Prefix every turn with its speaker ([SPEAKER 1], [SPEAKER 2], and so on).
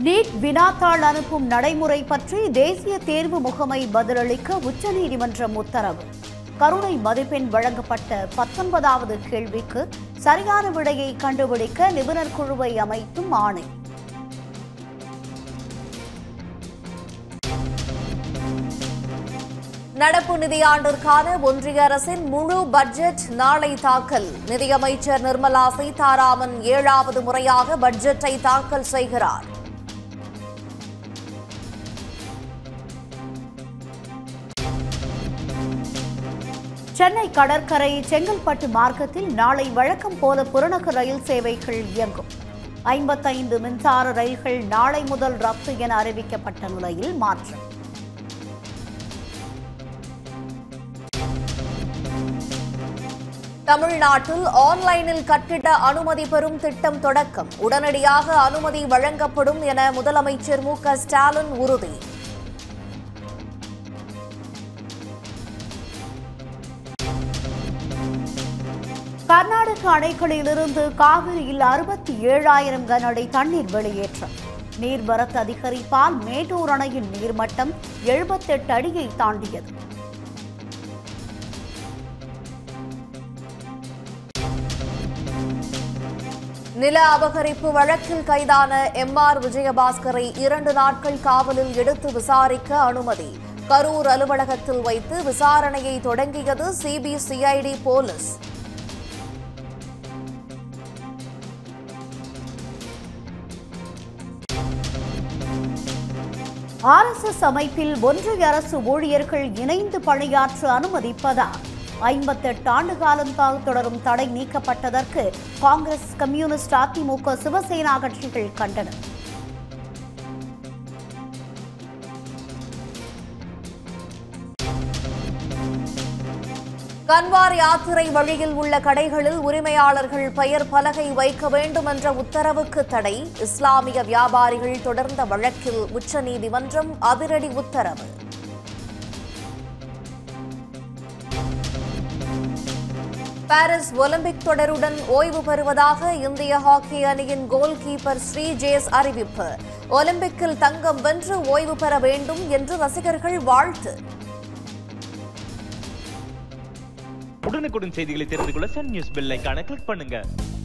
[SPEAKER 1] NEET வினாத்தாள் அனுப்பும் நடைமுறை பற்றி தேசிய தேர்வு முகமை பதிலளிக்க உச்சநீதிமன்றம் உத்தரவு கருணை மதிப்பெண் வழங்கப்பட்ட பத்தொன்பதாவது கேள்விக்கு சரியான விடையை கண்டுபிடிக்க நிபுணர் குழுவை அமைத்தும் ஆணை
[SPEAKER 2] நடப்பு நிதியாண்டிற்கான ஒன்றிய அரசின் முழு பட்ஜெட் நாளை தாக்கல் நிதியமைச்சர் நிர்மலா சீதாராமன் ஏழாவது முறையாக பட்ஜெட்டை தாக்கல் செய்கிறார்
[SPEAKER 1] சென்னை கடற்கரை செங்கல்பட்டு மார்க்கத்தில் நாளை வழக்கம் போல புறநகர் ரயில் சேவைகள் இயங்கும் ஐம்பத்தைந்து மின்சார ரயில்கள் நாளை முதல் ரத்து என அறிவிக்கப்பட்ட நிலையில் மாற்றம்
[SPEAKER 2] தமிழ்நாட்டில் ஆன்லைனில் கட்டிட அனுமதி பெறும் திட்டம் தொடக்கம் உடனடியாக அனுமதி வழங்கப்படும் என முதலமைச்சர் மு க ஸ்டாலின் உறுதி
[SPEAKER 1] கர்நாடக அணைகளிலிருந்து காவிரியில் அறுபத்தி ஏழாயிரம் கனஅடி தண்ணீர் வெளியேற்றம் நீர்வரத்து அதிகரிப்பால் மேட்டூர் அணையின் நீர்மட்டம் எழுபத்தெட்டு அடியை தாண்டியது
[SPEAKER 2] நில அபகரிப்பு வழக்கில் கைதான எம் ஆர் விஜயபாஸ்கரை இரண்டு நாட்கள் காவலில் எடுத்து விசாரிக்க அனுமதி கரூர் அலுவலகத்தில் வைத்து விசாரணையை தொடங்கியது சிபிசிஐடி போலீஸ்
[SPEAKER 1] ஆர்எஸ்எஸ் அமைப்பில் ஒன்றிய அரசு ஊழியர்கள் இணைந்து பணியாற்ற அனுமதிப்பதா ஐம்பத்தெட்டு ஆண்டு காலமாக தொடரும் தடை நீக்கப்பட்டதற்கு காங்கிரஸ் கம்யூனிஸ்ட் அதிமுக சிவசேனா கட்சிகள் கண்டனம்
[SPEAKER 2] கன்வார் யாத்திரை வழியில் உள்ள கடைகளில் உரிமையாளர்கள் பெயர் பலகை வைக்க வேண்டும் என்ற உத்தரவுக்கு தடை இஸ்லாமிய வியாபாரிகள் தொடர்ந்த வழக்கில் உச்சநீதிமன்றம் அதிரடி உத்தரவு பாரிஸ் ஒலிம்பிக் தொடருடன் ஓய்வு பெறுவதாக இந்திய ஹாக்கி அணியின் கோல் கீப்பர் ஸ்ரீஜேஸ் அறிவிப்பு ஒலிம்பிக்கில் தங்கம் வென்று ஓய்வு பெற வேண்டும் என்று ரசிகர்கள் வாழ்த்து
[SPEAKER 3] உடனுக்குடன் செய்திகளை தெரிந்து கொள்ள சன் நியூஸ் பெல் ஐகானை கிளிக் பண்ணுங்க